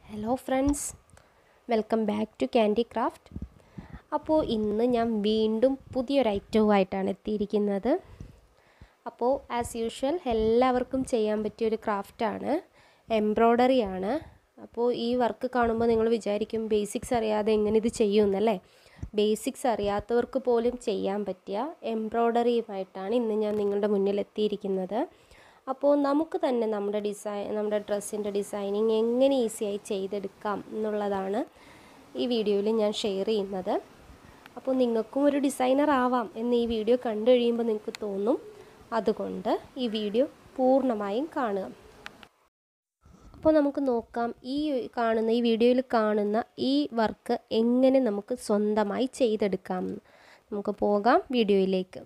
hello friends welcome back to candy craft അപ്പോൾ ഇന്ന് ഞാൻ വീണ്ടും പുതിയൊരു ഐറ്റവുമായിട്ടാണ് എത്തിയിരിക്കുന്നത് അപ്പോൾ ആസ് യൂഷ്വൽ എല്ലാവർക്കും ചെയ്യാൻ പറ്റിയൊരു ക്രാഫ്റ്റാണ് എംബ്രോയ്ഡറി ആണ് അപ്പോൾ ഈ വർക്ക് കാണുമ്പോൾ നിങ്ങൾ വിചാരിക്കും ബേസിക്സ് അറിയാതെ എങ്ങനെ ഇത് ചെയ്യുമെന്നല്ലേ ബേസിക്സ് അറിയാത്തവർക്ക് പോലും ചെയ്യാൻ പറ്റിയ എംബ്രോയ്ഡറിയുമായിട്ടാണ് ഇന്ന് ഞാൻ നിങ്ങളുടെ മുന്നിൽ എത്തിയിരിക്കുന്നത് അപ്പോൾ നമുക്ക് തന്നെ നമ്മുടെ ഡിസൈൻ നമ്മുടെ ഡ്രസ്സിൻ്റെ ഡിസൈനിങ് എങ്ങനെ ഈസിയായി ചെയ്തെടുക്കാം എന്നുള്ളതാണ് ഈ വീഡിയോയിൽ ഞാൻ ഷെയർ ചെയ്യുന്നത് അപ്പോൾ നിങ്ങൾക്കും ഒരു ഡിസൈനർ ആവാം എന്ന് ഈ വീഡിയോ കണ്ടു കഴിയുമ്പോൾ നിങ്ങൾക്ക് തോന്നും അതുകൊണ്ട് ഈ വീഡിയോ പൂർണ്ണമായും കാണുക അപ്പോൾ നമുക്ക് നോക്കാം ഈ കാണുന്ന ഈ വീഡിയോയിൽ കാണുന്ന ഈ വർക്ക് എങ്ങനെ നമുക്ക് സ്വന്തമായി ചെയ്തെടുക്കാം നമുക്ക് പോകാം വീഡിയോയിലേക്ക്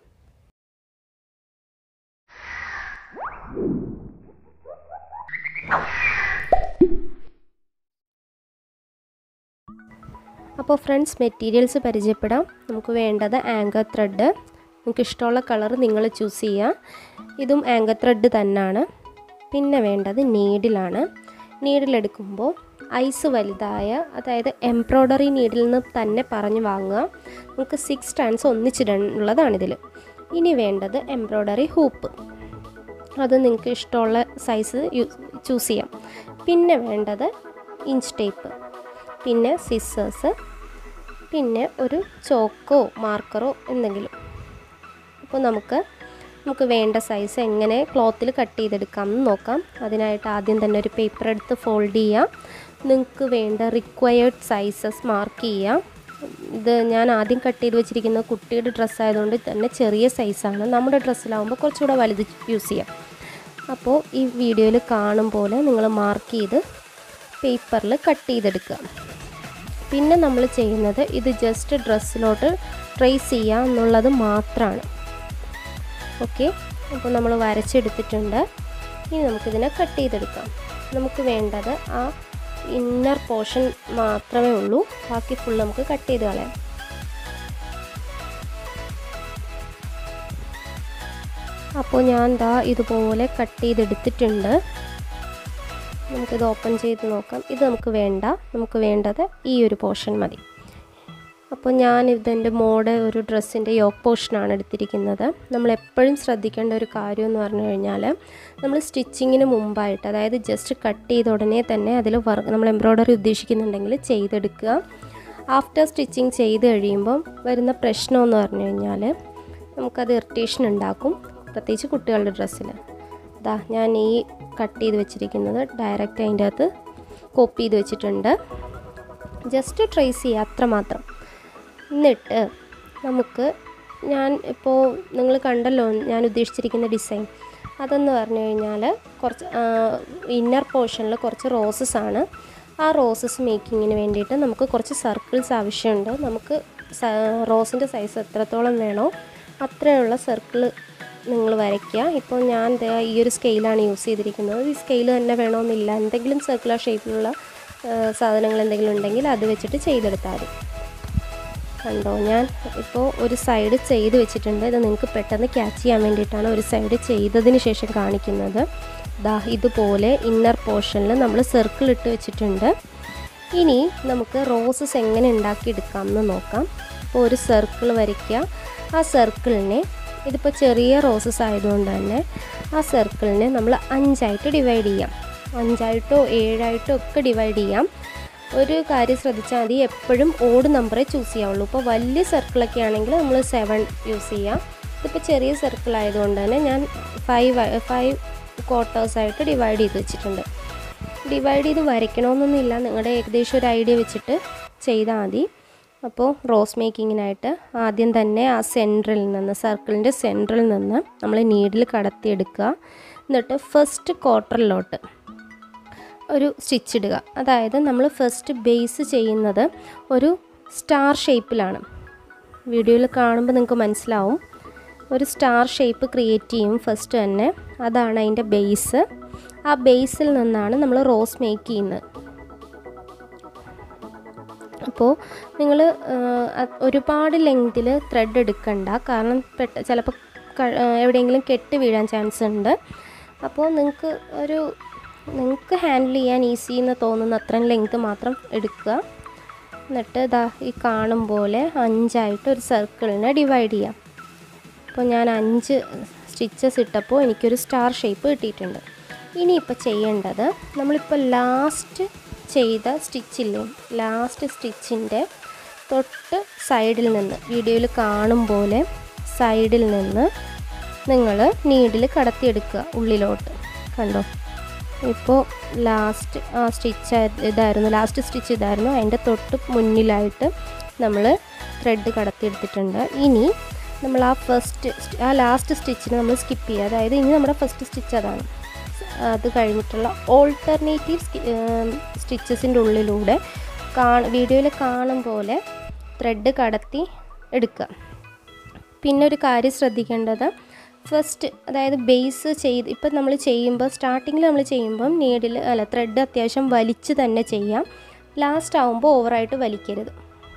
അപ്പോൾ ഫ്രണ്ട്സ് മെറ്റീരിയൽസ് പരിചയപ്പെടാം നമുക്ക് വേണ്ടത് ആങ്കർ ത്രെഡ് നിങ്ങൾക്ക് ഇഷ്ടമുള്ള കളർ നിങ്ങൾ ചൂസ് ചെയ്യുക ഇതും ആങ്കർ ത്രെഡ് തന്നെയാണ് പിന്നെ വേണ്ടത് നീഡിലാണ് നീഡിലെടുക്കുമ്പോൾ ഐസ് വലുതായ അതായത് എംബ്രോയ്ഡറി നീഡിൽ നിന്ന് തന്നെ പറഞ്ഞ് വാങ്ങുക നമുക്ക് സിക്സ് സ്റ്റാൻഡ്സ് ഒന്നിച്ചിടാനുള്ളതാണിതിൽ ഇനി വേണ്ടത് എംബ്രോയ്ഡറി ഹൂപ്പ് അത് നിങ്ങൾക്ക് ഇഷ്ടമുള്ള സൈസ് ചൂസ് ചെയ്യാം പിന്നെ വേണ്ടത് ഇഞ്ച് ടേപ്പ് പിന്നെ സിസേഴ്സ് പിന്നെ ഒരു ചോക്കോ മാർക്കറോ എന്തെങ്കിലും അപ്പോൾ നമുക്ക് നമുക്ക് വേണ്ട സൈസ് എങ്ങനെ ക്ലോത്തിൽ കട്ട് ചെയ്തെടുക്കാം എന്ന് നോക്കാം അതിനായിട്ട് ആദ്യം തന്നെ ഒരു പേപ്പർ എടുത്ത് ഫോൾഡ് ചെയ്യാം നിങ്ങൾക്ക് വേണ്ട റിക്വയേർഡ് സൈസസ് മാർക്ക് ചെയ്യാം ഇത് ഞാൻ ആദ്യം കട്ട് ചെയ്ത് വെച്ചിരിക്കുന്ന കുട്ടിയുടെ ഡ്രസ്സ് ആയതുകൊണ്ട് തന്നെ ചെറിയ സൈസാണ് നമ്മുടെ ഡ്രസ്സിലാവുമ്പോൾ കുറച്ചുകൂടെ വലുത് യൂസ് ചെയ്യാം അപ്പോൾ ഈ വീഡിയോയിൽ കാണും പോലെ നിങ്ങൾ മാർക്ക് ചെയ്ത് പേപ്പറിൽ കട്ട് ചെയ്തെടുക്കുക പിന്നെ നമ്മൾ ചെയ്യുന്നത് ഇത് ജസ്റ്റ് ഡ്രസ്സിലോട്ട് ട്രേസ് ചെയ്യുക എന്നുള്ളത് മാത്രമാണ് ഓക്കെ അപ്പോൾ നമ്മൾ വരച്ചെടുത്തിട്ടുണ്ട് ഇനി നമുക്കിതിനെ കട്ട് ചെയ്തെടുക്കാം നമുക്ക് വേണ്ടത് ആ ഇന്നർ പോർഷൻ മാത്രമേ ഉള്ളൂ ബാക്കി ഫുൾ നമുക്ക് കട്ട് ചെയ്ത് കളയാം അപ്പോൾ ഞാൻ ദാ ഇതുപോലെ കട്ട് ചെയ്തെടുത്തിട്ടുണ്ട് നമുക്കിത് ഓപ്പൺ ചെയ്ത് നോക്കാം ഇത് നമുക്ക് വേണ്ട നമുക്ക് വേണ്ടത് ഈ ഒരു പോർഷൻ മതി അപ്പോൾ ഞാൻ ഇതെൻ്റെ മോഡ് ഒരു ഡ്രസ്സിൻ്റെ യോക്ക് പോർഷനാണ് എടുത്തിരിക്കുന്നത് നമ്മൾ എപ്പോഴും ശ്രദ്ധിക്കേണ്ട ഒരു കാര്യം എന്ന് പറഞ്ഞു കഴിഞ്ഞാൽ നമ്മൾ സ്റ്റിച്ചിങ്ങിന് മുമ്പായിട്ട് അതായത് ജസ്റ്റ് കട്ട് ചെയ്ത ഉടനെ തന്നെ അതിൽ വർക്ക് നമ്മൾ എംബ്രോയ്ഡറി ഉദ്ദേശിക്കുന്നുണ്ടെങ്കിൽ ചെയ്തെടുക്കുക ആഫ്റ്റർ സ്റ്റിച്ചിങ് ചെയ്ത് കഴിയുമ്പം വരുന്ന പ്രശ്നം എന്ന് പറഞ്ഞു കഴിഞ്ഞാൽ നമുക്കത് ഇറിറ്റേഷൻ ഉണ്ടാക്കും പ്രത്യേകിച്ച് കുട്ടികളുടെ ഡ്രസ്സിൽ ഇതാ ഞാൻ ഈ കട്ട് ചെയ്ത് വെച്ചിരിക്കുന്നത് ഡയറക്റ്റ് അതിൻ്റെ അകത്ത് കോപ്പി ചെയ്ത് വെച്ചിട്ടുണ്ട് ജസ്റ്റ് ട്രേസ് ചെയ്യുക അത്രമാത്രം എന്നിട്ട് നമുക്ക് ഞാൻ ഇപ്പോൾ നിങ്ങൾ കണ്ടല്ലോ ഞാൻ ഉദ്ദേശിച്ചിരിക്കുന്ന ഡിസൈൻ അതെന്ന് പറഞ്ഞു കഴിഞ്ഞാൽ കുറച്ച് ഇന്നർ പോർഷനിൽ കുറച്ച് റോസസ് ആണ് ആ റോസസ് മേക്കിങ്ങിന് വേണ്ടിയിട്ട് നമുക്ക് കുറച്ച് സർക്കിൾസ് ആവശ്യമുണ്ട് നമുക്ക് റോസിൻ്റെ സൈസ് എത്രത്തോളം വേണോ അത്രയുള്ള സർക്കിൾ നിങ്ങൾ വരയ്ക്കുക ഇപ്പോൾ ഞാൻ ഈ ഒരു സ്കെയിലാണ് യൂസ് ചെയ്തിരിക്കുന്നത് ഈ സ്കെയിൽ തന്നെ വേണമെന്നില്ല എന്തെങ്കിലും സർക്കുലർ ഷേപ്പിലുള്ള സാധനങ്ങൾ എന്തെങ്കിലും ഉണ്ടെങ്കിൽ അത് വെച്ചിട്ട് ചെയ്തെടുത്താൽ മതി കണ്ടോ ഞാൻ ഇപ്പോൾ ഒരു സൈഡ് ചെയ്ത് വെച്ചിട്ടുണ്ട് ഇത് നിങ്ങൾക്ക് പെട്ടെന്ന് ക്യാച്ച് ചെയ്യാൻ വേണ്ടിയിട്ടാണ് ഒരു സൈഡ് ചെയ്തതിന് ശേഷം കാണിക്കുന്നത് ദാ ഇതുപോലെ ഇന്നർ പോർഷനിൽ നമ്മൾ സർക്കിൾ ഇട്ട് വെച്ചിട്ടുണ്ട് ഇനി നമുക്ക് റോസസ് എങ്ങനെ ഉണ്ടാക്കിയെടുക്കാം എന്ന് നോക്കാം അപ്പോൾ ഒരു സർക്കിൾ വരയ്ക്കുക ആ സർക്കിളിനെ ഇതിപ്പോൾ ചെറിയ റോസസ് ആയതുകൊണ്ട് തന്നെ ആ സർക്കിളിനെ നമ്മൾ അഞ്ചായിട്ട് ഡിവൈഡ് ചെയ്യാം അഞ്ചായിട്ടോ ഏഴായിട്ടോ ഒക്കെ ഡിവൈഡ് ചെയ്യാം ഒരു കാര്യം ശ്രദ്ധിച്ചാൽ മതി എപ്പോഴും ഓഡ് നമ്പറേ ചൂസ് ചെയ്യാവുള്ളൂ ഇപ്പോൾ വലിയ സർക്കിളൊക്കെ ആണെങ്കിൽ നമ്മൾ സെവൻ യൂസ് ചെയ്യാം ഇതിപ്പോൾ ചെറിയ സർക്കിൾ ആയതുകൊണ്ട് തന്നെ ഞാൻ ഫൈവ് ഫൈവ് ക്വാർട്ടേഴ്സായിട്ട് ഡിവൈഡ് ചെയ്ത് വെച്ചിട്ടുണ്ട് ഡിവൈഡ് ചെയ്ത് വരയ്ക്കണമെന്നൊന്നുമില്ല നിങ്ങളുടെ ഏകദേശം ഒരു ഐഡിയ വെച്ചിട്ട് ചെയ്താൽ മതി അപ്പോൾ റോസ് മേക്കിങ്ങിനായിട്ട് ആദ്യം തന്നെ ആ സെൻറ്ററിൽ നിന്ന് സർക്കിളിൻ്റെ സെൻറ്ററിൽ നിന്ന് നമ്മൾ നീഡിൽ കടത്തിയെടുക്കുക എന്നിട്ട് ഫസ്റ്റ് ക്വാർട്ടറിലോട്ട് ഒരു സ്റ്റിച്ച് ഇടുക അതായത് നമ്മൾ ഫസ്റ്റ് ബേസ് ചെയ്യുന്നത് ഒരു സ്റ്റാർ ഷേപ്പിലാണ് വീഡിയോയിൽ കാണുമ്പോൾ നിങ്ങൾക്ക് മനസ്സിലാവും ഒരു സ്റ്റാർ ഷേപ്പ് ക്രിയേറ്റ് ചെയ്യും ഫസ്റ്റ് തന്നെ അതാണ് അതിൻ്റെ ബേസ് ആ ബേസിൽ നിന്നാണ് നമ്മൾ റോസ് മേക്ക് ചെയ്യുന്നത് അപ്പോൾ നിങ്ങൾ ഒരുപാട് ലെങ്തിൽ ത്രെഡ് എടുക്കണ്ട കാരണം പെട്ട ചിലപ്പോൾ എവിടെയെങ്കിലും കെട്ട് വീഴാൻ ചാൻസ് ഉണ്ട് അപ്പോൾ നിങ്ങൾക്ക് ഒരു നിങ്ങൾക്ക് ഹാൻഡിൽ ചെയ്യാൻ ഈസി എന്ന് തോന്നുന്ന അത്രയും ലെങ്ത് മാത്രം എടുക്കുക എന്നിട്ട് ഇതാ ഈ കാണും പോലെ അഞ്ചായിട്ട് ഒരു സർക്കിളിനെ ഡിവൈഡ് ചെയ്യാം അപ്പോൾ ഞാൻ അഞ്ച് സ്റ്റിച്ചസ് ഇട്ടപ്പോൾ എനിക്കൊരു സ്റ്റാർ ഷേപ്പ് കിട്ടിയിട്ടുണ്ട് ഇനിയിപ്പോൾ ചെയ്യേണ്ടത് നമ്മളിപ്പോൾ ലാസ്റ്റ് ചെയ്ത സ്റ്റിച്ചില്ലേ ലാസ്റ്റ് സ്റ്റിച്ചിൻ്റെ തൊട്ട് സൈഡിൽ നിന്ന് വീഡിയോയിൽ കാണും പോലെ സൈഡിൽ നിന്ന് നിങ്ങൾ നീഡിൽ കടത്തിയെടുക്കുക ഉള്ളിലോട്ട് കണ്ടോ ഇപ്പോൾ ലാസ്റ്റ് ആ സ്റ്റിച്ച് ഇതായിരുന്നു ലാസ്റ്റ് സ്റ്റിച്ച് ഇതായിരുന്നു അതിൻ്റെ തൊട്ട് മുന്നിലായിട്ട് നമ്മൾ ത്രെഡ് കടത്തിയെടുത്തിട്ടുണ്ട് ഇനി നമ്മൾ ആ ഫസ്റ്റ് ആ ലാസ്റ്റ് സ്റ്റിച്ചിന് നമ്മൾ സ്കിപ്പ് ചെയ്യുക അതായത് ഇനി നമ്മുടെ ഫസ്റ്റ് സ്റ്റിച്ച് അതാണ് അത് കഴിഞ്ഞിട്ടുള്ള ഓൾട്ടർനേറ്റീവ് സ്റ്റിച്ചസിൻ്റെ ഉള്ളിലൂടെ കാ വീഡിയോയിൽ കാണും പോലെ ത്രെഡ് കടത്തി എടുക്കുക പിന്നെ ഒരു കാര്യം ശ്രദ്ധിക്കേണ്ടത് ഫസ്റ്റ് അതായത് ബേസ് ചെയ്ത് ഇപ്പം നമ്മൾ ചെയ്യുമ്പോൾ സ്റ്റാർട്ടിങ്ങിൽ നമ്മൾ ചെയ്യുമ്പം നീഡിൽ അല്ല ത്രെഡ് അത്യാവശ്യം വലിച്ച് തന്നെ ചെയ്യാം ലാസ്റ്റ് ആവുമ്പോൾ ഓവറായിട്ട് വലിക്കരുത്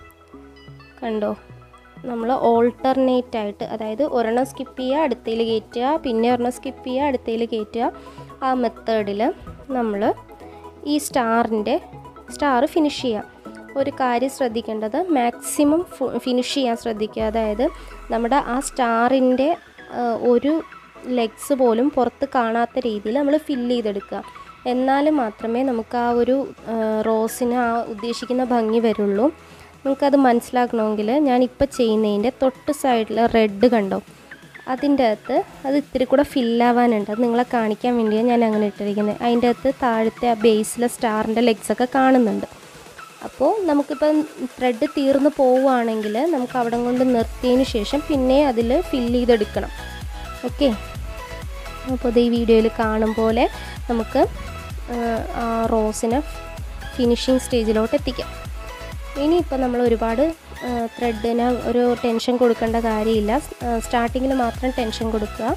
കണ്ടോ നമ്മൾ ഓൾട്ടർനേറ്റ് ആയിട്ട് അതായത് ഒരെണ്ണം സ്കിപ്പ് ചെയ്യുക അടുത്തതിൽ കയറ്റുക പിന്നെ ഒരെണ്ണം സ്കിപ്പ് ചെയ്യുക അടുത്തതിൽ കയറ്റുക ആ മെത്തേഡിൽ നമ്മൾ ഈ സ്റ്റാറിൻ്റെ സ്റ്റാർ ഫിനിഷ് ചെയ്യുക ഒരു കാര്യം ശ്രദ്ധിക്കേണ്ടത് മാക്സിമം ഫിനിഷ് ചെയ്യാൻ ശ്രദ്ധിക്കുക അതായത് നമ്മുടെ ആ സ്റ്റാറിൻ്റെ ഒരു ലെഗ്സ് പോലും പുറത്ത് കാണാത്ത രീതിയിൽ നമ്മൾ ഫില്ല് ചെയ്തെടുക്കുക എന്നാൽ മാത്രമേ നമുക്ക് ആ ഒരു റോസിന് ആ ഉദ്ദേശിക്കുന്ന ഭംഗി വരുള്ളൂ നിങ്ങൾക്കത് മനസ്സിലാക്കണമെങ്കിൽ ഞാനിപ്പോൾ ചെയ്യുന്നതിൻ്റെ തൊട്ട് സൈഡിൽ റെഡ് കണ്ടോ അതിൻ്റെ അകത്ത് അത് ഇത്തിരി കൂടെ ഫില്ലാവാനുണ്ട് അത് നിങ്ങളെ കാണിക്കാൻ വേണ്ടിയാണ് ഞാൻ അങ്ങനെ ഇട്ടിരിക്കുന്നത് അതിൻ്റെ അകത്ത് താഴത്തെ ആ ബേസിലെ സ്റ്റാറിൻ്റെ ലെഗ്സൊക്കെ കാണുന്നുണ്ട് അപ്പോൾ നമുക്കിപ്പം ത്രെഡ് തീർന്നു പോവുകയാണെങ്കിൽ നമുക്ക് അവിടെ കൊണ്ട് നിർത്തിയതിന് ശേഷം പിന്നെ അതിൽ ഫില്ല് ചെയ്തെടുക്കണം ഓക്കെ അപ്പോൾ ഇത് ഈ വീഡിയോയിൽ കാണും പോലെ നമുക്ക് ആ റോസിനെ ഫിനിഷിങ് സ്റ്റേജിലോട്ട് എത്തിക്കാം ഇനിയിപ്പോൾ നമ്മൾ ഒരുപാട് ത്രെഡിന് ഒരു ടെൻഷൻ കൊടുക്കേണ്ട കാര്യമില്ല സ്റ്റാർട്ടിങ്ങിൽ മാത്രം ടെൻഷൻ കൊടുക്കുക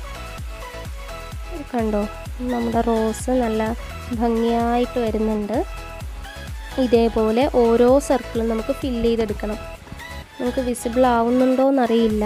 കണ്ടോ നമ്മുടെ റോസ് നല്ല ഭംഗിയായിട്ട് വരുന്നുണ്ട് ഇതേപോലെ ഓരോ സർക്കിളും നമുക്ക് ഫില്ല് ചെയ്തെടുക്കണം നമുക്ക് വിസിബിൾ ആവുന്നുണ്ടോ എന്നറിയില്ല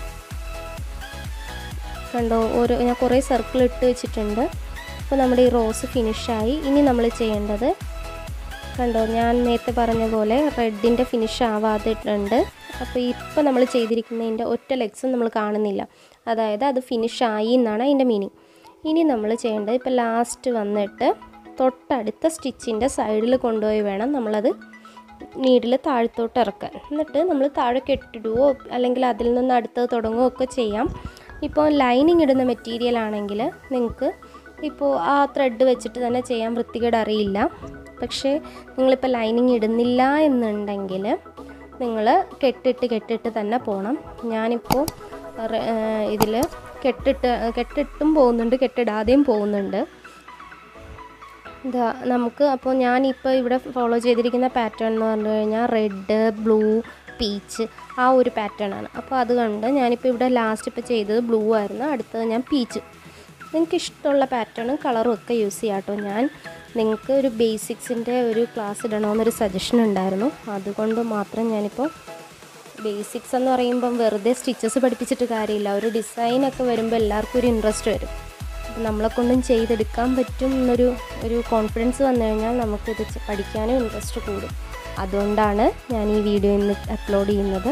കണ്ടോ ഓരോ ഞാൻ കുറേ സർക്കിൾ ഇട്ട് വെച്ചിട്ടുണ്ട് അപ്പോൾ നമ്മുടെ ഈ റോസ് ഫിനിഷായി ഇനി നമ്മൾ ചെയ്യേണ്ടത് കണ്ടോ ഞാൻ നേരത്തെ പറഞ്ഞ പോലെ റെഡിൻ്റെ ഫിനിഷ് ആവാതിട്ടുണ്ട് അപ്പോൾ ഇപ്പോൾ നമ്മൾ ചെയ്തിരിക്കുന്നതിൻ്റെ ഒറ്റ ലെഗ്സും നമ്മൾ കാണുന്നില്ല അതായത് അത് ഫിനിഷ് ആയി എന്നാണ് അതിൻ്റെ മീനിങ് ഇനി നമ്മൾ ചെയ്യേണ്ടത് ഇപ്പോൾ ലാസ്റ്റ് വന്നിട്ട് തൊട്ടടുത്ത സ്റ്റിച്ചിൻ്റെ സൈഡിൽ കൊണ്ടുപോയി വേണം നമ്മളത് നീഡിൽ താഴത്തോട്ട് ഇറക്കാൻ എന്നിട്ട് നമ്മൾ താഴെ കെട്ടിടുവോ അല്ലെങ്കിൽ അതിൽ നിന്ന് അടുത്തത് തുടങ്ങുകയോ ഒക്കെ ചെയ്യാം ഇപ്പോൾ ലൈനിങ് ഇടുന്ന മെറ്റീരിയൽ ആണെങ്കിൽ നിങ്ങൾക്ക് ഇപ്പോൾ ആ ത്രെഡ് വെച്ചിട്ട് തന്നെ ചെയ്യാൻ വൃത്തികേട് അറിയില്ല പക്ഷേ നിങ്ങളിപ്പോൾ ലൈനിങ് ഇടുന്നില്ല എന്നുണ്ടെങ്കിൽ നിങ്ങൾ കെട്ടിട്ട് കെട്ടിട്ട് തന്നെ പോകണം ഞാനിപ്പോൾ ഇതിൽ കെട്ടിട്ട് കെട്ടിട്ടും പോകുന്നുണ്ട് കെട്ടിടാതെയും പോകുന്നുണ്ട് ഇതാ നമുക്ക് അപ്പോൾ ഞാനിപ്പോൾ ഇവിടെ ഫോളോ ചെയ്തിരിക്കുന്ന പാറ്റേൺ എന്ന് പറഞ്ഞു കഴിഞ്ഞാൽ റെഡ് ബ്ലൂ പീച്ച് ആ ഒരു പാറ്റേൺ ആണ് അപ്പോൾ അതുകൊണ്ട് ഞാനിപ്പോൾ ഇവിടെ ലാസ്റ്റ് ഇപ്പോൾ ചെയ്തത് ബ്ലൂ ആയിരുന്നു അടുത്തത് ഞാൻ പീച്ച് നിങ്ങൾക്ക് ഇഷ്ടമുള്ള പാറ്റേണും കളറും ഒക്കെ യൂസ് ചെയ്യാം കേട്ടോ ഞാൻ നിങ്ങൾക്ക് ഒരു ബേസിക്സിൻ്റെ ഒരു ക്ലാസ് ഇടണമെന്നൊരു സജഷൻ ഉണ്ടായിരുന്നു അതുകൊണ്ട് മാത്രം ഞാനിപ്പോൾ ബേസിക്സ് എന്ന് പറയുമ്പം വെറുതെ സ്റ്റിച്ചസ് പഠിപ്പിച്ചിട്ട് കാര്യമില്ല ഒരു ഡിസൈനൊക്കെ വരുമ്പോൾ എല്ലാവർക്കും ഒരു ഇൻട്രസ്റ്റ് വരും അപ്പോൾ നമ്മളെ കൊണ്ടും ചെയ്തെടുക്കാൻ പറ്റും എന്നൊരു ഒരു കോൺഫിഡൻസ് വന്നു കഴിഞ്ഞാൽ നമുക്കിത് ചെ- പഠിക്കാനും ഇൻട്രസ്റ്റ് കൂടും അതുകൊണ്ടാണ് ഞാൻ ഈ വീഡിയോ ഇന്ന് അപ്ലോഡ് ചെയ്യുന്നത്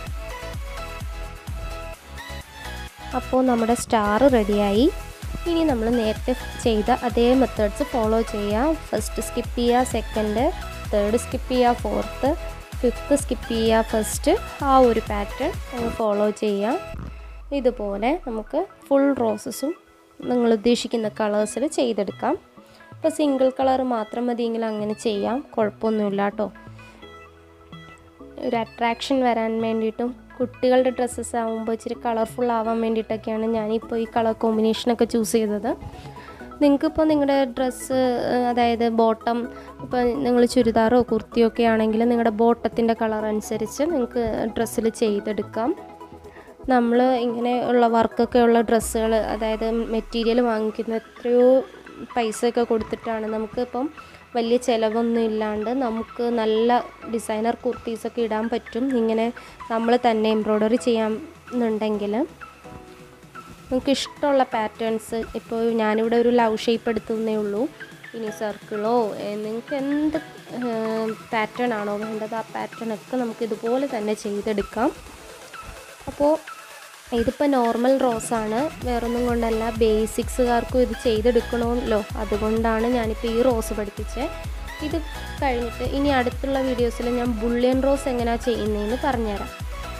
അപ്പോൾ നമ്മുടെ സ്റ്റാർ റെഡിയായി ഇനി നമ്മൾ നേരത്തെ ചെയ്ത അതേ മെത്തേഡ്സ് ഫോളോ ചെയ്യുക ഫസ്റ്റ് സ്കിപ്പ് ചെയ്യുക സെക്കൻഡ് തേർഡ് സ്കിപ്പ് ചെയ്യുക ഫോർത്ത് ഫിഫ്ത്ത് സ്കിപ്പ് ചെയ്യുക ഫസ്റ്റ് ആ ഒരു പാറ്റേൺ നമ്മൾ ഫോളോ ചെയ്യാം ഇതുപോലെ നമുക്ക് ഫുൾ റോസസും നിങ്ങൾ ഉദ്ദേശിക്കുന്ന കളേഴ്സിൽ ചെയ്തെടുക്കാം ഇപ്പോൾ സിംഗിൾ കളർ മാത്രം മതിയെങ്കിൽ അങ്ങനെ ചെയ്യാം കുഴപ്പമൊന്നുമില്ല കേട്ടോ ഒരു അട്രാക്ഷൻ വരാൻ വേണ്ടിയിട്ടും കുട്ടികളുടെ ഡ്രസ്സസ് ആകുമ്പോൾ ഇച്ചിരി കളർഫുൾ ആവാൻ വേണ്ടിയിട്ടൊക്കെയാണ് ഞാനിപ്പോൾ ഈ കളർ കോമ്പിനേഷനൊക്കെ ചൂസ് ചെയ്തത് നിങ്ങൾക്കിപ്പോൾ നിങ്ങളുടെ ഡ്രസ്സ് അതായത് ബോട്ടം ഇപ്പോൾ നിങ്ങൾ ചുരിദാറോ കുർത്തിയോ ഒക്കെ ആണെങ്കിൽ നിങ്ങളുടെ ബോട്ടത്തിൻ്റെ കളർ അനുസരിച്ച് നിങ്ങൾക്ക് ഡ്രസ്സിൽ ചെയ്തെടുക്കാം നമ്മൾ ഇങ്ങനെ ഉള്ള വർക്കൊക്കെ ഉള്ള ഡ്രസ്സുകൾ അതായത് മെറ്റീരിയൽ വാങ്ങിക്കുന്ന എത്രയോ പൈസയൊക്കെ കൊടുത്തിട്ടാണ് നമുക്കിപ്പം വലിയ ചിലവൊന്നും ഇല്ലാണ്ട് നമുക്ക് നല്ല ഡിസൈനർ കുർത്തീസൊക്കെ ഇടാൻ പറ്റും ഇങ്ങനെ നമ്മൾ തന്നെ എംബ്രോയ്ഡറി ചെയ്യാമെന്നുണ്ടെങ്കിൽ നിങ്ങൾക്ക് ഇഷ്ടമുള്ള പാറ്റേൺസ് ഇപ്പോൾ ഞാനിവിടെ ഒരു ലവ് ഷേപ്പ് എടുത്തുന്നേ ഉള്ളൂ ഇനി സർക്കിളോ നിങ്ങൾക്ക് എന്ത് പാറ്റേൺ ആണോ വേണ്ടത് ആ പാറ്റേൺ ഒക്കെ നമുക്ക് ഇതുപോലെ തന്നെ ചെയ്തെടുക്കാം അപ്പോൾ ഇതിപ്പോൾ നോർമൽ റോസാണ് വേറൊന്നും കൊണ്ടല്ല ബേസിക്സുകാർക്കും ഇത് ചെയ്തെടുക്കണമല്ലോ അതുകൊണ്ടാണ് ഞാനിപ്പോൾ ഈ റോസ് പഠിപ്പിച്ചത് ഇത് കഴിഞ്ഞിട്ട് ഇനി അടുത്തുള്ള വീഡിയോസിൽ ഞാൻ ബുള്ളിയൻ റോസ് എങ്ങനെയാണ് ചെയ്യുന്നതെന്ന് പറഞ്ഞുതരാം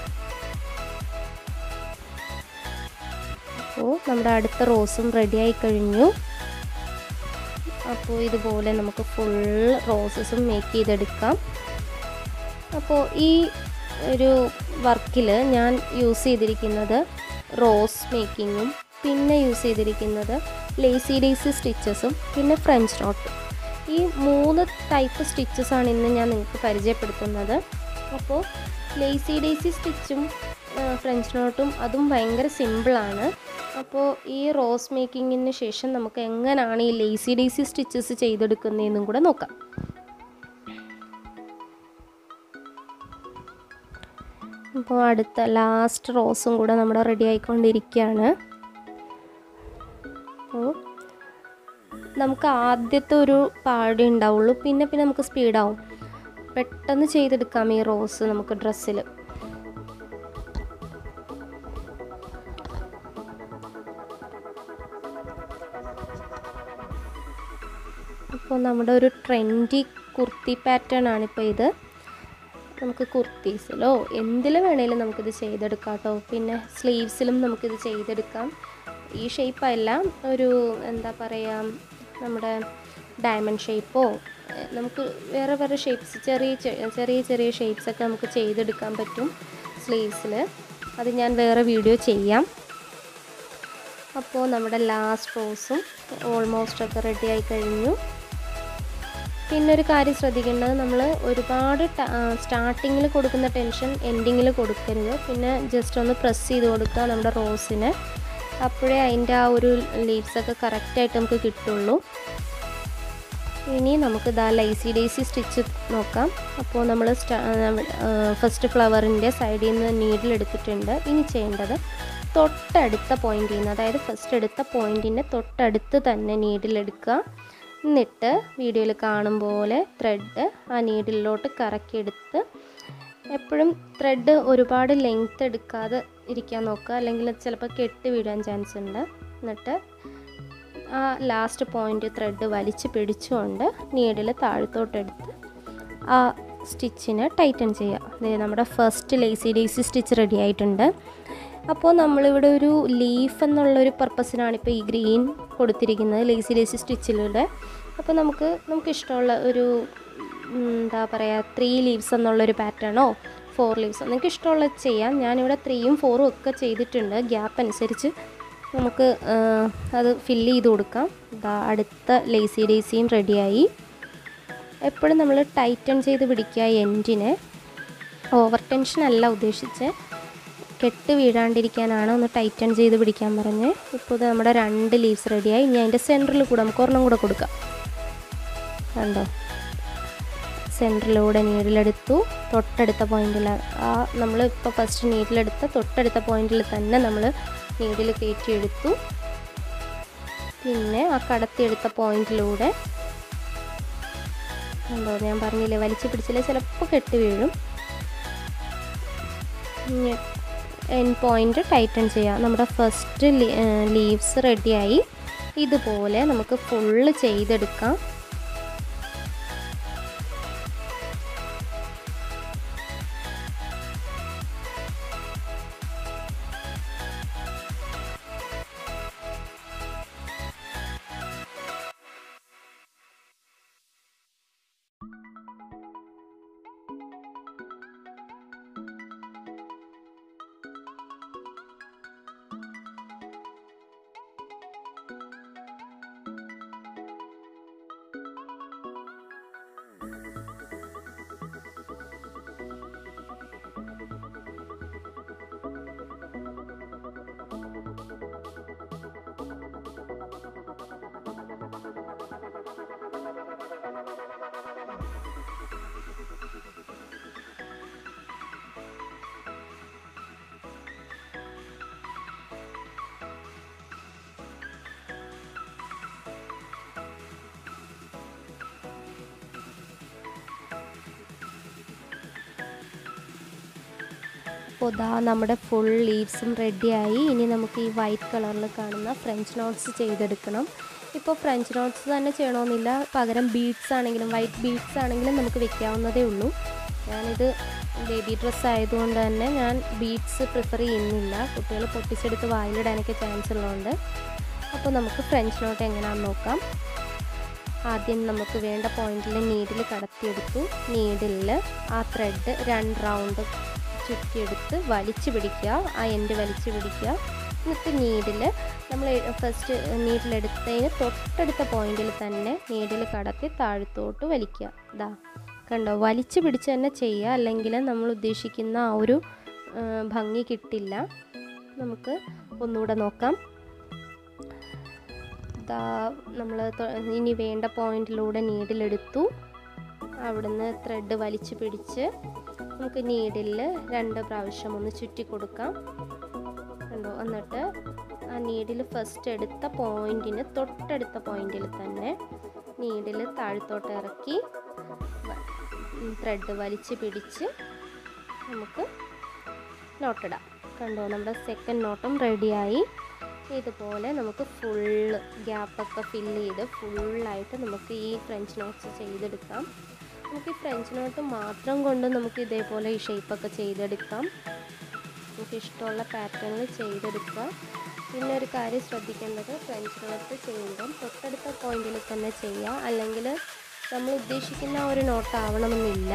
അപ്പോൾ നമ്മുടെ അടുത്ത റോസും റെഡിയായി കഴിഞ്ഞു അപ്പോൾ ഇതുപോലെ നമുക്ക് ഫുൾ റോസസും മേക്ക് ചെയ്തെടുക്കാം അപ്പോൾ ഈ ഒരു വർക്കിൽ ഞാൻ യൂസ് ചെയ്തിരിക്കുന്നത് റോസ് മേക്കിങ്ങും പിന്നെ യൂസ് ചെയ്തിരിക്കുന്നത് ലേസി ഡേസി സ്റ്റിച്ചസും പിന്നെ ഫ്രഞ്ച് നോട്ടും ഈ മൂന്ന് ടൈപ്പ് സ്റ്റിച്ചസാണ് ഇന്ന് ഞാൻ നിങ്ങൾക്ക് പരിചയപ്പെടുത്തുന്നത് അപ്പോൾ ലേസി ഡേസി സ്റ്റിച്ചും ഫ്രഞ്ച് നോട്ടും അതും ഭയങ്കര സിമ്പിളാണ് അപ്പോൾ ഈ റോസ് മേക്കിങ്ങിന് ശേഷം നമുക്ക് എങ്ങനെയാണ് ഈ ലേസി ഡേസി സ്റ്റിച്ചസ് ചെയ്തെടുക്കുന്നതെന്നും കൂടെ നോക്കാം അപ്പോൾ അടുത്ത ലാസ്റ്റ് റോസും കൂടെ നമ്മുടെ റെഡി ആയിക്കൊണ്ടിരിക്കുകയാണ് അപ്പോൾ നമുക്ക് ആദ്യത്തെ ഒരു പാടി ഉണ്ടാവുള്ളൂ പിന്നെ പിന്നെ നമുക്ക് സ്പീഡാവും പെട്ടെന്ന് ചെയ്തെടുക്കാം ഈ റോസ് നമുക്ക് ഡ്രസ്സിൽ അപ്പോൾ നമ്മുടെ ഒരു ട്രെൻഡി കുർത്തി പാറ്റേൺ ആണിപ്പോൾ ഇത് നമുക്ക് കുർത്തീസിലോ എന്തിൽ വേണേലും നമുക്കിത് ചെയ്തെടുക്കാം കേട്ടോ പിന്നെ സ്ലീവ്സിലും നമുക്കിത് ചെയ്തെടുക്കാം ഈ ഷേപ്പല്ല ഒരു എന്താ പറയുക നമ്മുടെ ഡയമണ്ട് ഷേപ്പോ നമുക്ക് വേറെ വേറെ ഷേപ്സ് ചെറിയ ചെറിയ ചെറിയ ഷേപ്സൊക്കെ നമുക്ക് ചെയ്തെടുക്കാൻ പറ്റും സ്ലീവ്സിൽ അത് ഞാൻ വേറെ വീഡിയോ ചെയ്യാം അപ്പോൾ നമ്മുടെ ലാസ്റ്റ് റോസും ഓൾമോസ്റ്റ് ഒക്കെ റെഡി ആയി കഴിഞ്ഞു പിന്നെ ഒരു കാര്യം ശ്രദ്ധിക്കേണ്ടത് നമ്മൾ ഒരുപാട് സ്റ്റാർട്ടിങ്ങിൽ കൊടുക്കുന്ന ടെൻഷൻ എൻഡിങ്ങിൽ കൊടുക്കരുത് പിന്നെ ജസ്റ്റ് ഒന്ന് പ്രസ് ചെയ്ത് കൊടുക്കുക നമ്മുടെ റോസിന് അപ്പോഴേ അതിൻ്റെ ആ ഒരു ലീവ്സൊക്കെ കറക്റ്റായിട്ട് നമുക്ക് കിട്ടുള്ളൂ ഇനി നമുക്ക് ഇതാ ലൈസി ഡേസി സ്റ്റിച്ച് നോക്കാം അപ്പോൾ നമ്മൾ ഫസ്റ്റ് ഫ്ലവറിൻ്റെ സൈഡിൽ നിന്ന് നീഡിൽ എടുത്തിട്ടുണ്ട് ഇനി ചെയ്യേണ്ടത് തൊട്ടടുത്ത പോയിന്റിൽ നിന്ന് അതായത് ഫസ്റ്റ് എടുത്ത പോയിന്റിൻ്റെ തൊട്ടടുത്ത് തന്നെ നീഡിലെടുക്കുക എന്നിട്ട് വീഡിയോയിൽ കാണും പോലെ ത്രെഡ് ആ നീഡിലോട്ട് കറക്കിയെടുത്ത് എപ്പോഴും ത്രെഡ് ഒരുപാട് ലെങ്ത് എടുക്കാതെ ഇരിക്കാൻ നോക്കുക അല്ലെങ്കിൽ ചിലപ്പോൾ കെട്ട് വീഴാൻ ചാൻസ് ഉണ്ട് എന്നിട്ട് ആ ലാസ്റ്റ് പോയിൻ്റ് ത്രെഡ് വലിച്ച് പിടിച്ചുകൊണ്ട് നീഡിൽ താഴത്തോട്ടെടുത്ത് ആ സ്റ്റിച്ചിനെ ടൈറ്റൻ ചെയ്യുക അതായത് നമ്മുടെ first lazy daisy stitch ready ആയിട്ടുണ്ട് അപ്പോൾ നമ്മളിവിടെ ഒരു ലീഫ് എന്നുള്ളൊരു പർപ്പസിനാണ് ഇപ്പോൾ ഈ ഗ്രീൻ കൊടുത്തിരിക്കുന്നത് ലേസി ലേസി സ്റ്റിച്ചിലൂടെ അപ്പോൾ നമുക്ക് നമുക്ക് ഇഷ്ടമുള്ള ഒരു എന്താ പറയുക ത്രീ ലീവ്സ് എന്നുള്ളൊരു പാറ്റേണോ ഫോർ ലീവ്സോ നിങ്ങൾക്ക് ഇഷ്ടമുള്ളത് ചെയ്യാം ഞാനിവിടെ ത്രീയും ഫോറും ഒക്കെ ചെയ്തിട്ടുണ്ട് ഗ്യാപ്പ് അനുസരിച്ച് നമുക്ക് അത് ഫില്ല് ചെയ്ത് കൊടുക്കാം ഇതാ അടുത്ത ലേസി ഡേസിയും റെഡിയായി എപ്പോഴും നമ്മൾ ടൈറ്റൺ ചെയ്ത് പിടിക്കുക എൻഡിനെ ഓവർ ടെൻഷൻ അല്ല ഉദ്ദേശിച്ച് കെട്ട് വീഴാണ്ടിരിക്കാനാണ് ഒന്ന് ടൈറ്റൺ ചെയ്ത് പിടിക്കാൻ പറഞ്ഞ് ഇപ്പോൾ ഇത് നമ്മുടെ രണ്ട് ലീവ്സ് റെഡിയായി ഇനി അതിൻ്റെ സെൻറ്ററിൽ കൂടെ നമുക്ക് ഒരെണ്ണം കൂടെ കൊടുക്കാം കണ്ടോ സെൻറ്ററിലൂടെ നീഡിലെടുത്തു തൊട്ടടുത്ത പോയിന്റിൽ ആ നമ്മൾ ഇപ്പോൾ ഫസ്റ്റ് നീഡിലെടുത്ത തൊട്ടടുത്ത പോയിന്റിൽ തന്നെ നമ്മൾ നീഡിൽ കയറ്റിയെടുത്തു പിന്നെ ആ കടത്തിയെടുത്ത പോയിന്റിലൂടെ കണ്ടോ ഞാൻ പറഞ്ഞില്ലേ വലിച്ചു പിടിച്ചില്ലേ ചിലപ്പോൾ കെട്ട് വീഴും എൻ പോയിൻ്റ് ടൈറ്റൺ ചെയ്യുക നമ്മുടെ ഫസ്റ്റ് ലീവ്സ് റെഡിയായി ഇതുപോലെ നമുക്ക് ഫുള്ള് ചെയ്തെടുക്കാം അപ്പോൾ ദാ നമ്മുടെ ഫുൾ ലീവ്സും റെഡിയായി ഇനി നമുക്ക് ഈ വൈറ്റ് കളറിൽ കാണുന്ന ഫ്രഞ്ച് നോട്ട്സ് ചെയ്തെടുക്കണം ഇപ്പോൾ ഫ്രഞ്ച് നോട്ട്സ് തന്നെ ചെയ്യണമെന്നില്ല പകരം ബീഡ്സ് ആണെങ്കിലും വൈറ്റ് ബീഡ്സ് ആണെങ്കിലും നമുക്ക് വെക്കാവുന്നതേ ഉള്ളൂ ഞാനിത് ബേബി ഡ്രസ്സ് ആയതുകൊണ്ട് തന്നെ ഞാൻ ബീഡ്സ് പ്രിഫർ ചെയ്യുന്നില്ല കുട്ടികൾ പൊട്ടിച്ചെടുത്ത് വായിലിടാനൊക്കെ ചാൻസ് ഉള്ളതുകൊണ്ട് അപ്പോൾ നമുക്ക് ഫ്രഞ്ച് നോട്ട് എങ്ങനെയാണെന്ന് നോക്കാം ആദ്യം നമുക്ക് വേണ്ട പോയിന്റിൽ നീഡിൽ കടത്തിയെടുത്തു നീഡിൽ ആ ത്രെഡ് രണ്ട് റൗണ്ട് ചുറ്റിയെടുത്ത് വലിച്ചു പിടിക്കുക ആ എൻഡ് വലിച്ചു പിടിക്കുക എന്നിട്ട് നീഡിൽ നമ്മൾ ഫസ്റ്റ് നീഡിലെടുത്തതിന് തൊട്ടടുത്ത പോയിന്റിൽ തന്നെ നീഡിൽ കടത്തി താഴത്തോട്ട് വലിക്കുക ഇതാ കണ്ടോ വലിച്ചു പിടിച്ച് തന്നെ ചെയ്യുക അല്ലെങ്കിൽ നമ്മൾ ഉദ്ദേശിക്കുന്ന ആ ഒരു ഭംഗി കിട്ടില്ല നമുക്ക് ഒന്നുകൂടെ നോക്കാം ഇതാ നമ്മൾ ഇനി വേണ്ട പോയിന്റിലൂടെ നീഡിലെടുത്തു അവിടുന്ന് ത്രെഡ് വലിച്ചു പിടിച്ച് നമുക്ക് നീഡിൽ രണ്ട് പ്രാവശ്യം ഒന്ന് ചുറ്റി കൊടുക്കാം കണ്ടോ എന്നിട്ട് ആ നീഡിൽ ഫസ്റ്റ് എടുത്ത പോയിന്റിന് തൊട്ടടുത്ത പോയിന്റിൽ തന്നെ നീഡിൽ താഴത്തോട്ട് ഇറക്കി ത്രെഡ് വലിച്ച് പിടിച്ച് നമുക്ക് നോട്ടിടാം കണ്ടോ നമ്മുടെ സെക്കൻഡ് നോട്ടും റെഡിയായി ഇതുപോലെ നമുക്ക് ഫുള്ള് ഗ്യാപ്പൊക്കെ ഫില്ല് ചെയ്ത് ഫുള്ളായിട്ട് നമുക്ക് ഈ ഫ്രഞ്ച് നോട്ട്സ് ചെയ്തെടുക്കാം നമുക്ക് ഈ ഫ്രഞ്ച് നോട്ട് മാത്രം കൊണ്ട് നമുക്ക് ഇതേപോലെ ഈ ഷേപ്പൊക്കെ ചെയ്തെടുക്കാം നമുക്ക് ഇഷ്ടമുള്ള പാറ്റേണിൽ ചെയ്തെടുക്കുക പിന്നെ ഒരു കാര്യം ശ്രദ്ധിക്കേണ്ടത് ഫ്രഞ്ച് നോട്ട് ചെയ്യുമ്പം തൊട്ടടുത്ത പോയിന്റിൽ തന്നെ ചെയ്യുക അല്ലെങ്കിൽ നമ്മൾ ഉദ്ദേശിക്കുന്ന ഒരു നോട്ട് ആവണമെന്നില്ല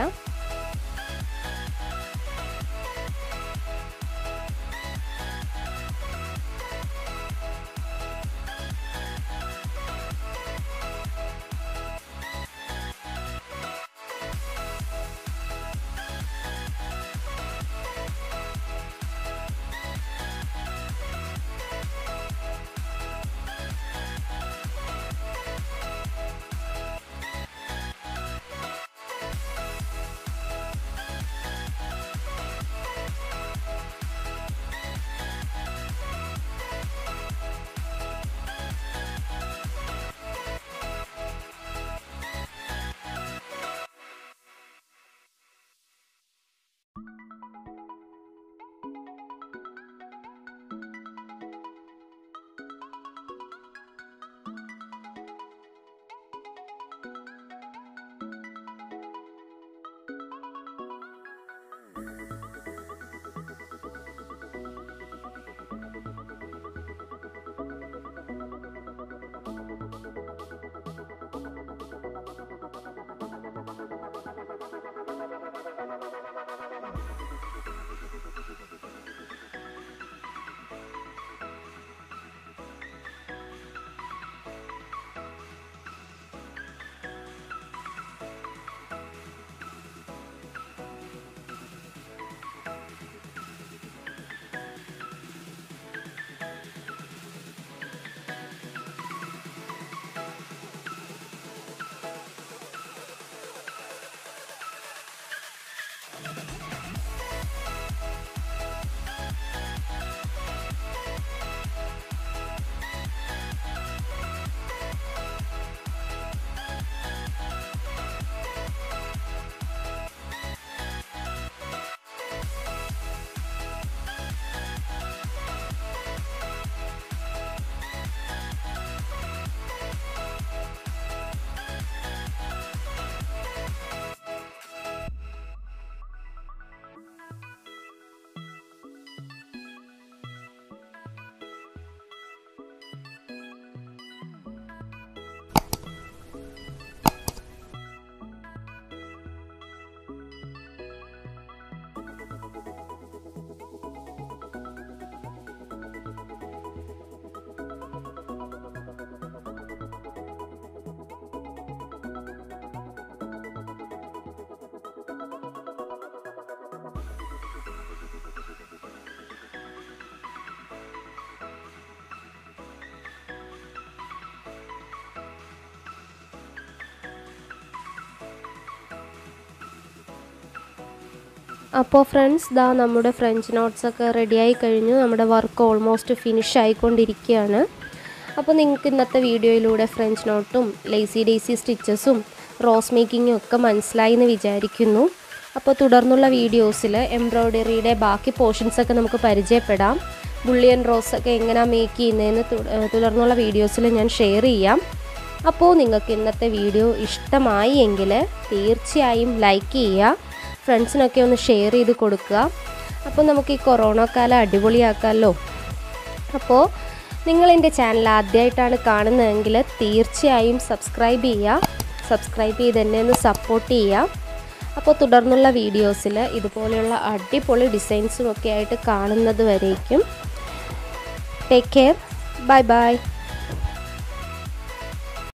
അപ്പോൾ ഫ്രണ്ട്സ് ദാ നമ്മുടെ ഫ്രഞ്ച് നോട്ട്സ് ഒക്കെ റെഡിയായി കഴിഞ്ഞു നമ്മുടെ വർക്ക് ഓൾമോസ്റ്റ് ഫിനിഷ് ആയിക്കൊണ്ടിരിക്കുകയാണ് അപ്പോൾ നിങ്ങൾക്ക് ഇന്നത്തെ വീഡിയോയിലൂടെ ഫ്രഞ്ച് നോട്ടും ലേസി ഡേസി സ്റ്റിച്ചസും റോസ് മേക്കിങ്ങും ഒക്കെ മനസ്സിലായി എന്ന് വിചാരിക്കുന്നു അപ്പോൾ തുടർന്നുള്ള വീഡിയോസിൽ എംബ്രോയ്ഡറിയുടെ ബാക്കി പോർഷൻസൊക്കെ നമുക്ക് പരിചയപ്പെടാം ബുള്ളിയൻ റോസൊക്കെ എങ്ങനെയാണ് മേക്ക് ചെയ്യുന്നതെന്ന് തു- ഏഹ് തുടർന്നുള്ള വീഡിയോസിൽ ഞാൻ ഷെയർ ചെയ്യാം അപ്പോൾ നിങ്ങൾക്ക് ഇന്നത്തെ വീഡിയോ ഇഷ്ടമായി എങ്കിൽ തീർച്ചയായും ലൈക്ക് ചെയ്യുക ഫ്രണ്ട്സിനൊക്കെ ഒന്ന് ഷെയർ ചെയ്ത് കൊടുക്കുക അപ്പോൾ നമുക്ക് ഈ കൊറോണ കാലം അടിപൊളിയാക്കാമല്ലോ അപ്പോൾ നിങ്ങൾ എൻ്റെ ചാനൽ ആദ്യമായിട്ടാണ് കാണുന്നതെങ്കിൽ തീർച്ചയായും സബ്സ്ക്രൈബ് ചെയ്യുക സബ്സ്ക്രൈബ് ചെയ്ത് എന്നെ ഒന്ന് സപ്പോർട്ട് ചെയ്യുക അപ്പോൾ തുടർന്നുള്ള വീഡിയോസിൽ ഇതുപോലെയുള്ള അടിപൊളി ഡിസൈൻസും ഒക്കെ ആയിട്ട് കാണുന്നത് വരേക്കും ടേക്ക് കെയർ ബൈ ബൈ